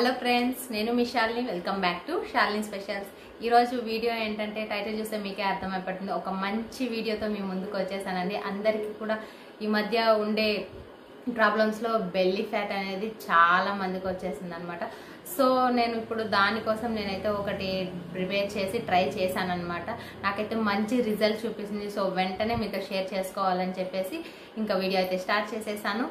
hello friends నేను మీ Shalini welcome back to Shalini specials ఈరోజు వీడియో ఏంటంటే టైటిల్ చూస్తే మీకే అర్థమైపోతుంది ఒక మంచి వీడియోతో మీ ముందుకు వచ్చేసానండి అందరికీ కూడా ఈ మధ్య ఉండే ప్రాబ్లమ్స్లో బెల్లీ ఫ్యాట్ అనేది చాలా మందికి వచ్చేసింది అనమాట సో నేను ఇప్పుడు దానికోసం నేనైతే ఒకటి ప్రిపేర్ చేసి ట్రై చేశాను అనమాట నాకైతే మంచి రిజల్ట్ చూపిస్తుంది సో వెంటనే మీతో షేర్ చేసుకోవాలని చెప్పేసి ఇంకా వీడియో అయితే స్టార్ట్ చేసేసాను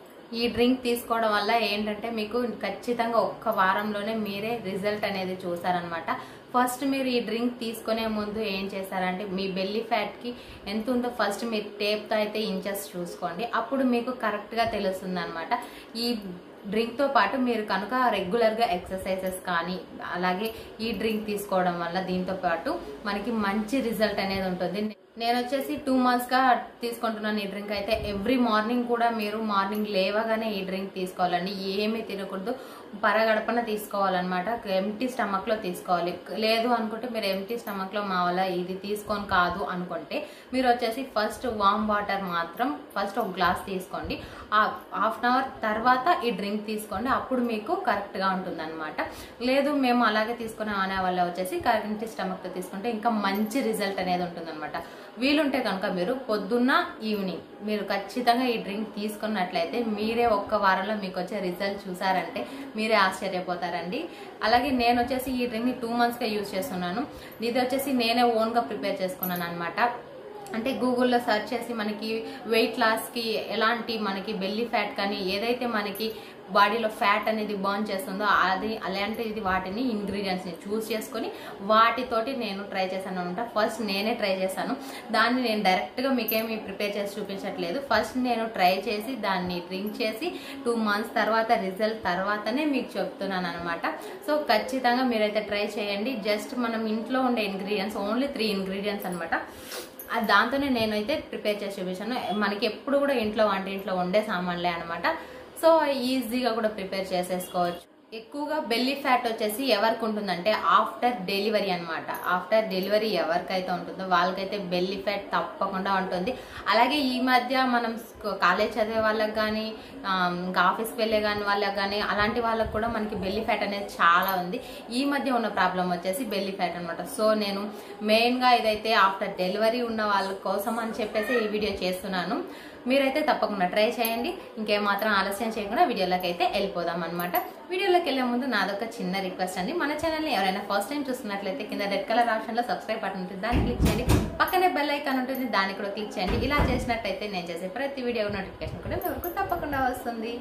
ఈ డ్రింక్ తీసుకోవడం వల్ల ఏంటంటే మీకు ఖచ్చితంగా ఒక్క వారంలోనే మీరే రిజల్ట్ అనేది చూసారనమాట ఫస్ట్ మీరు ఈ డ్రింక్ తీసుకునే ముందు ఏం చేస్తారంటే మీ బెల్లీ ఫ్యాట్కి ఎంత ఉందో ఫస్ట్ మీరు టేప్తో అయితే ఇంచెస్ చూసుకోండి అప్పుడు మీకు కరెక్ట్గా తెలుస్తుంది అనమాట ఈ డ్రింక్తో పాటు మీరు కనుక రెగ్యులర్గా ఎక్సర్సైజెస్ కానీ అలాగే ఈ డ్రింక్ తీసుకోవడం వల్ల దీంతో పాటు మనకి మంచి రిజల్ట్ అనేది ఉంటుంది నేను వచ్చేసి టూ మంత్స్గా తీసుకుంటున్నాను ఈ డ్రింక్ అయితే ఎవ్రీ మార్నింగ్ కూడా మీరు మార్నింగ్ లేవగానే ఈ డ్రింక్ తీసుకోవాలండి ఏమీ తినకూడదు పరగడపన తీసుకోవాలన్నమాట ఎంటీ స్టమక్లో తీసుకోవాలి లేదు అనుకుంటే మీరు ఎంటీ స్టమక్లో మా వల్ల ఇది తీసుకొని కాదు అనుకుంటే మీరు వచ్చేసి ఫస్ట్ వామ్ వాటర్ మాత్రం ఫస్ట్ ఒక గ్లాస్ తీసుకోండి హాఫ్ అన్ అవర్ తర్వాత ఈ డ్రింక్ తీసుకోండి అప్పుడు మీకు కరెక్ట్గా ఉంటుందన్నమాట లేదు మేము అలాగే తీసుకున్నాం అనే వల్ల వచ్చేసి కరెంట్ స్టమక్తో తీసుకుంటే ఇంకా మంచి రిజల్ట్ అనేది ఉంటుందన్నమాట వీలుంటే కనుక మీరు పొద్దున్న ఈవినింగ్ మీరు ఖచ్చితంగా ఈ డ్రింక్ తీసుకున్నట్లయితే మీరే ఒక్క వారంలో మీకు వచ్చే రిజల్ట్ చూసారంటే మీరే ఆశ్చర్యపోతారండి అలాగే నేను వచ్చేసి ఈ డ్రింక్ని టూ మంత్స్గా యూజ్ చేస్తున్నాను ఇది వచ్చేసి నేనే ఓన్గా ప్రిపేర్ చేసుకున్నాను అనమాట అంటే గూగుల్లో సెర్చ్ చేసి మనకి వెయిట్ లాస్కి ఎలాంటి మనకి బెల్లీ ఫ్యాట్ కానీ ఏదైతే మనకి బాడీలో ఫ్యాట్ అనేది బర్న్ చేస్తుందో అది అలాంటిది వాటిని ఇంగ్రీడియంట్స్ని చూస్ చేసుకొని వాటితోటి నేను ట్రై చేశాను అనమాట ఫస్ట్ నేనే ట్రై చేశాను దాన్ని నేను డైరెక్ట్గా మీకేమి ప్రిపేర్ చేసి చూపించట్లేదు ఫస్ట్ నేను ట్రై చేసి దాన్ని డ్రింక్ చేసి టూ మంత్స్ తర్వాత రిజల్ట్ తర్వాతనే మీకు చెప్తున్నాను అనమాట సో ఖచ్చితంగా మీరైతే ట్రై చేయండి జస్ట్ మనం ఇంట్లో ఉండే ఇంగ్రీడియంట్స్ ఓన్లీ త్రీ ఇంగ్రీడియంట్స్ అనమాట అది దాంతోనే నేనైతే ప్రిపేర్ చేసి చూపించాను మనకి ఎప్పుడు కూడా ఇంట్లో వంట ఇంట్లో ఉండే సామాన్లే అనమాట సో ఈజీగా కూడా ప్రిపేర్ చేసేసుకోవచ్చు ఎక్కువగా బెల్లీ ఫ్యాట్ వచ్చేసి ఎవరికి ఉంటుందంటే ఆఫ్టర్ డెలివరీ అనమాట ఆఫ్టర్ డెలివరీ ఎవరికైతే ఉంటుందో వాళ్ళకైతే బెల్లీ ఫ్యాట్ తప్పకుండా ఉంటుంది అలాగే ఈ మధ్య మనం కాలేజ్ చదివే వాళ్ళకి కానీ ఇంకా ఆఫీస్కి వెళ్ళే కానీ వాళ్ళకి కానీ అలాంటి వాళ్ళకి కూడా మనకి బెల్లీ ఫ్యాట్ అనేది చాలా ఉంది ఈ మధ్య ఉన్న ప్రాబ్లం వచ్చేసి బెల్లీ ఫ్యాట్ అనమాట సో నేను మెయిన్గా ఇదైతే ఆఫ్టర్ డెలివరీ ఉన్న వాళ్ళ కోసం అని చెప్పేసి ఈ వీడియో చేస్తున్నాను మీరైతే తప్పకుండా ట్రై చేయండి ఇంకేమాత్రం ఆలస్యం చేయకుండా వీడియోలోకి అయితే వెళ్ళిపోదాం అనమాట వీడియోలోకి వెళ్ళే ముందు నాదొక చిన్న రిక్వెస్ట్ అండి మన ఛానల్ని ఎవరైనా ఫస్ట్ టైం చూస్తున్నట్లయితే కింద రెడ్ కలర్ ఆప్షన్లో సబ్స్క్రైబ్ బటన్ ఉంటుంది దాన్ని క్లిక్ చేయండి పక్కనే బెల్ ఐకాన్ ఉంటుంది దాన్ని కూడా క్లిక్ చేయండి ఇలా చేసినట్టయితే నేను చేసే ప్రతి వీడియో నోటిఫికేషన్ కూడా మీ వరకు తప్పకుండా వస్తుంది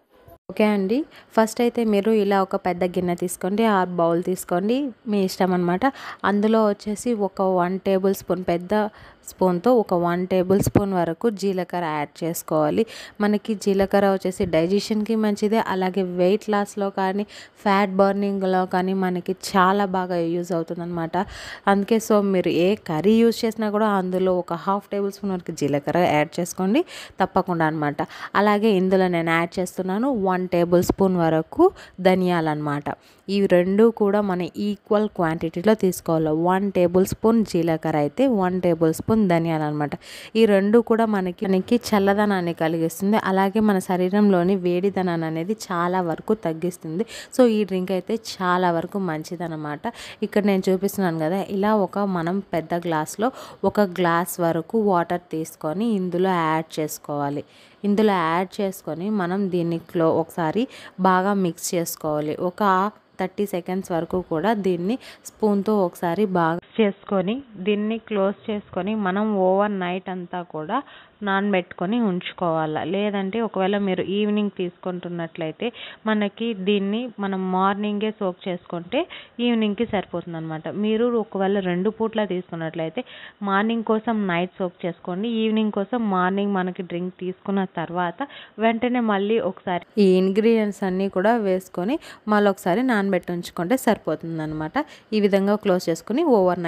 ఓకే అండి ఫస్ట్ అయితే మీరు ఇలా ఒక పెద్ద గిన్నె తీసుకోండి ఆ బౌల్ తీసుకోండి మీ ఇష్టం అనమాట అందులో వచ్చేసి ఒక వన్ టేబుల్ స్పూన్ పెద్ద స్పూన్తో ఒక వన్ టేబుల్ స్పూన్ వరకు జీలకర్ర యాడ్ చేసుకోవాలి మనకి జీలకర్ర వచ్చేసి డైజెషన్కి మంచిదే అలాగే వెయిట్ లాస్లో కానీ ఫ్యాట్ బర్నింగ్లో కానీ మనకి చాలా బాగా యూజ్ అవుతుంది అనమాట అందుకే సో మీరు ఏ కర్రీ యూజ్ చేసినా కూడా అందులో ఒక హాఫ్ టేబుల్ స్పూన్ వరకు జీలకర్ర యాడ్ చేసుకోండి తప్పకుండా అనమాట అలాగే ఇందులో నేను యాడ్ చేస్తున్నాను వన్ టేబుల్ స్పూన్ వరకు ధనియాలు అనమాట ఈ రెండు కూడా మన ఈక్వల్ క్వాంటిటీలో తీసుకోవాలి వన్ టేబుల్ స్పూన్ జీలకర్ర అయితే వన్ టేబుల్ స్పూన్ ధనియాలు అనమాట ఈ రెండు కూడా మనకి మనకి చల్లదనాన్ని కలిగిస్తుంది అలాగే మన శరీరంలోని వేడిదనాన్ని అనేది చాలా వరకు తగ్గిస్తుంది సో ఈ డ్రింక్ అయితే చాలా వరకు మంచిదన్నమాట ఇక్కడ నేను చూపిస్తున్నాను కదా ఇలా ఒక మనం పెద్ద గ్లాస్లో ఒక గ్లాస్ వరకు వాటర్ తీసుకొని ఇందులో యాడ్ చేసుకోవాలి ఇందులో యాడ్ చేసుకొని మనం దీన్ని క్లో ఒకసారి బాగా మిక్స్ చేసుకోవాలి ఒక థర్టీ సెకండ్స్ వరకు కూడా దీన్ని స్పూన్తో ఒకసారి బాగా చేసుకొని దీన్ని క్లోజ్ చేసుకొని మనం ఓవర్ నైట్ అంతా కూడా నానబెట్టుకొని ఉంచుకోవాలి లేదంటే ఒకవేళ మీరు ఈవినింగ్ తీసుకుంటున్నట్లయితే మనకి దీన్ని మనం మార్నింగే సోక్ చేసుకుంటే ఈవినింగ్కి సరిపోతుంది అనమాట మీరు ఒకవేళ రెండు పూట్ల తీసుకున్నట్లయితే మార్నింగ్ కోసం నైట్ సోక్ చేసుకోండి ఈవినింగ్ కోసం మార్నింగ్ మనకి డ్రింక్ తీసుకున్న తర్వాత వెంటనే మళ్ళీ ఒకసారి ఈ ఇంగ్రీడియంట్స్ అన్నీ కూడా వేసుకొని మళ్ళీ ఒకసారి నానబెట్టి ఉంచుకుంటే సరిపోతుంది అనమాట ఈ విధంగా క్లోజ్ చేసుకుని ఓవర్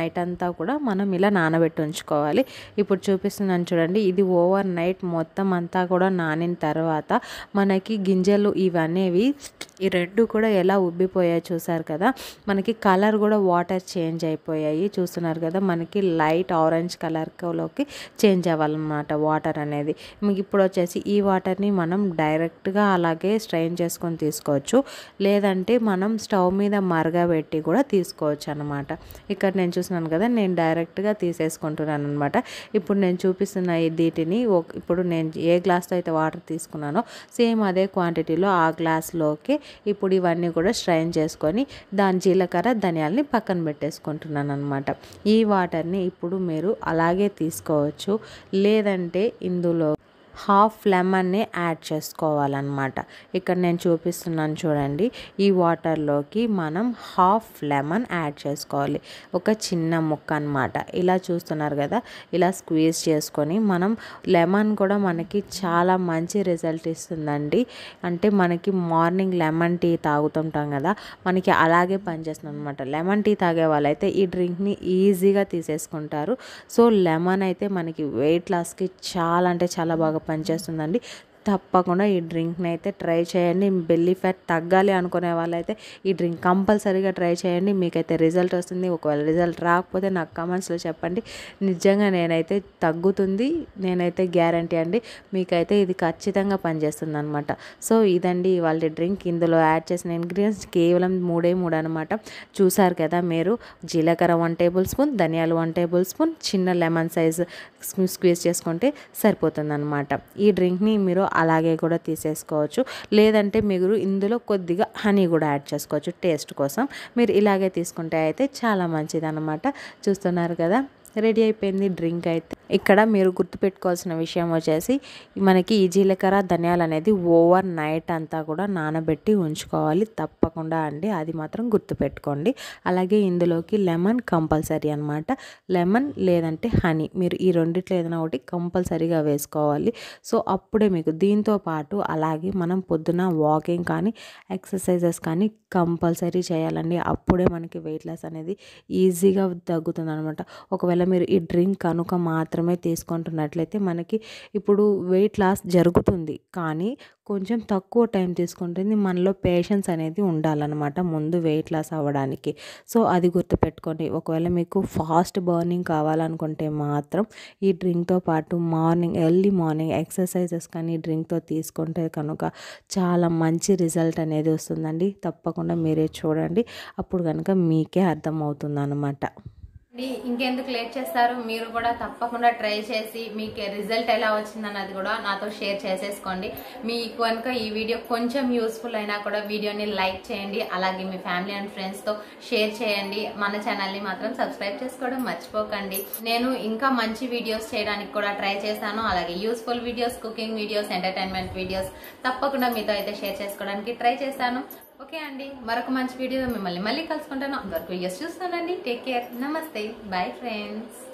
నైట్ అంతా కూడా మనం ఇలా నానబెట్టి ఉంచుకోవాలి ఇప్పుడు చూపిస్తున్నాను చూడండి ఇది ఓవర్ నైట్ మొత్తం అంతా కూడా నానిన తర్వాత మనకి గింజలు ఇవనేవి ఈ రెండు కూడా ఎలా ఉబ్బిపోయాయి చూసారు కదా మనకి కలర్ కూడా వాటర్ చేంజ్ అయిపోయాయి చూస్తున్నారు కదా మనకి లైట్ ఆరెంజ్ కలర్లోకి చేంజ్ అవ్వాలన్నమాట వాటర్ అనేది మీకు ఇప్పుడు వచ్చేసి ఈ వాటర్ని మనం డైరెక్ట్గా అలాగే స్ట్రెయిన్ చేసుకొని తీసుకోవచ్చు లేదంటే మనం స్టవ్ మీద మరగబెట్టి కూడా తీసుకోవచ్చు అనమాట ఇక్కడ నేను చూస్తున్నాను కదా నేను డైరెక్ట్గా తీసేసుకుంటున్నాను అనమాట ఇప్పుడు నేను చూపిస్తున్న ఈ వీటిని ఒక- ఇప్పుడు నేను ఏ గ్లాస్తో అయితే వాటర్ తీసుకున్నానో సేమ్ అదే క్వాంటిటీలో ఆ గ్లాస్లోకి ఇప్పుడు ఇవన్నీ కూడా స్ట్రైన్ చేసుకొని దాని జీలకర్ర ధనియాలని పక్కన పెట్టేసుకుంటున్నాను అనమాట ఈ వాటర్ని ఇప్పుడు మీరు అలాగే తీసుకోవచ్చు లేదంటే ఇందులో హాఫ్ లెమన్ని యాడ్ చేసుకోవాలన్నమాట ఇక్కడ నేను చూపిస్తున్నాను చూడండి ఈ వాటర్లోకి మనం హాఫ్ లెమన్ యాడ్ చేసుకోవాలి ఒక చిన్న ముక్క అనమాట ఇలా చూస్తున్నారు కదా ఇలా స్క్వీజ్ చేసుకొని మనం లెమన్ కూడా మనకి చాలా మంచి రిజల్ట్ ఇస్తుందండి అంటే మనకి మార్నింగ్ లెమన్ టీ తాగుతుంటాం కదా మనకి అలాగే పనిచేస్తుంది అనమాట లెమన్ టీ తాగే వాళ్ళైతే ఈ డ్రింక్ని ఈజీగా తీసేసుకుంటారు సో లెమన్ అయితే మనకి వెయిట్ లాస్కి చాలా అంటే చాలా బాగా పనిచేస్తుందండి తప్పకుండా ఈ డ్రింక్ని అయితే ట్రై చేయండి బెల్లీ ఫ్యాట్ తగ్గాలి అనుకునే వాళ్ళైతే ఈ డ్రింక్ కంపల్సరీగా ట్రై చేయండి మీకైతే రిజల్ట్ వస్తుంది ఒకవేళ రిజల్ట్ రాకపోతే నాకు కమెంట్స్లో చెప్పండి నిజంగా నేనైతే తగ్గుతుంది నేనైతే గ్యారంటీ అండి మీకైతే ఇది ఖచ్చితంగా పనిచేస్తుంది అనమాట సో ఇదండి ఇవాళ డ్రింక్ ఇందులో యాడ్ చేసిన ఇంగ్రీడియంట్స్ కేవలం మూడే మూడు అనమాట చూసారు కదా మీరు జీలకర్ర వన్ టేబుల్ స్పూన్ ధనియాలు వన్ టేబుల్ స్పూన్ చిన్న లెమన్ సైజ్ స్క్వీజ్ చేసుకుంటే సరిపోతుంది అనమాట ఈ డ్రింక్ని మీరు అలాగే కూడా తీసేసుకోవచ్చు లేదంటే మీరు ఇందులో కొద్దిగా హనీ కూడా యాడ్ చేసుకోవచ్చు టేస్ట్ కోసం మీరు ఇలాగే తీసుకుంటే అయితే చాలా మంచిది అనమాట చూస్తున్నారు కదా రెడీ అయిపోయింది డ్రింక్ అయితే ఇక్కడ మీరు గుర్తుపెట్టుకోవాల్సిన విషయం వచ్చేసి మనకి ఈ జీలకర్ర ధనియాలు అనేది ఓవర్ నైట్ అంతా కూడా నానబెట్టి ఉంచుకోవాలి తప్పకుండా అండి అది మాత్రం గుర్తుపెట్టుకోండి అలాగే ఇందులోకి లెమన్ కంపల్సరీ అనమాట లెమన్ లేదంటే హనీ మీరు ఈ రెండిట్లో ఏదైనా ఒకటి కంపల్సరీగా వేసుకోవాలి సో అప్పుడే మీకు దీంతో పాటు అలాగే మనం పొద్దున వాకింగ్ కానీ ఎక్సర్సైజెస్ కానీ కంపల్సరీ చేయాలండి అప్పుడే మనకి వెయిట్ లాస్ అనేది ఈజీగా తగ్గుతుంది అనమాట ఒకవేళ మీరు ఈ డ్రింక్ కనుక మాత్రమే తీసుకుంటున్నట్లయితే మనకి ఇప్పుడు వెయిట్ లాస్ జరుగుతుంది కానీ కొంచెం తక్కువ టైం తీసుకుంటుంది మనలో పేషెన్స్ అనేది ఉండాలన్నమాట ముందు వెయిట్ లాస్ అవ్వడానికి సో అది గుర్తుపెట్టుకోండి ఒకవేళ మీకు ఫాస్ట్ బర్నింగ్ కావాలనుకుంటే మాత్రం ఈ డ్రింక్తో పాటు మార్నింగ్ ఎర్లీ మార్నింగ్ ఎక్సర్సైజెస్ కానీ డ్రింక్తో తీసుకుంటే కనుక చాలా మంచి రిజల్ట్ అనేది వస్తుందండి తప్పకుండా మీరే చూడండి అప్పుడు కనుక మీకే అర్థమవుతుంది అనమాట అండి, ఇంకెందుకు లేట్ చేస్తారు మీరు కూడా తప్పకుండా ట్రై చేసి మీకు రిజల్ట్ ఎలా వచ్చిందన్నది కూడా నాతో షేర్ చేసేసుకోండి మీకు కనుక ఈ వీడియో కొంచెం యూస్ఫుల్ అయినా కూడా వీడియోని లైక్ చేయండి అలాగే మీ ఫ్యామిలీ అండ్ ఫ్రెండ్స్తో షేర్ చేయండి మన ఛానల్ని మాత్రం సబ్స్క్రైబ్ చేసుకోవడం మర్చిపోకండి నేను ఇంకా మంచి వీడియోస్ చేయడానికి కూడా ట్రై చేశాను అలాగే useful videos cooking videos entertainment videos తప్పకుండా మీతో అయితే షేర్ చేసుకోవడానికి ట్రై చేశాను ఓకే అండి మరొక మంచి వీడియో మిమ్మల్ని మళ్ళీ కలుసుకుంటాను అంతవరకు వీడియోస్ చూస్తానండి టేక్ కేర్ నమస్తే బాయ్ ఫ్రెండ్స్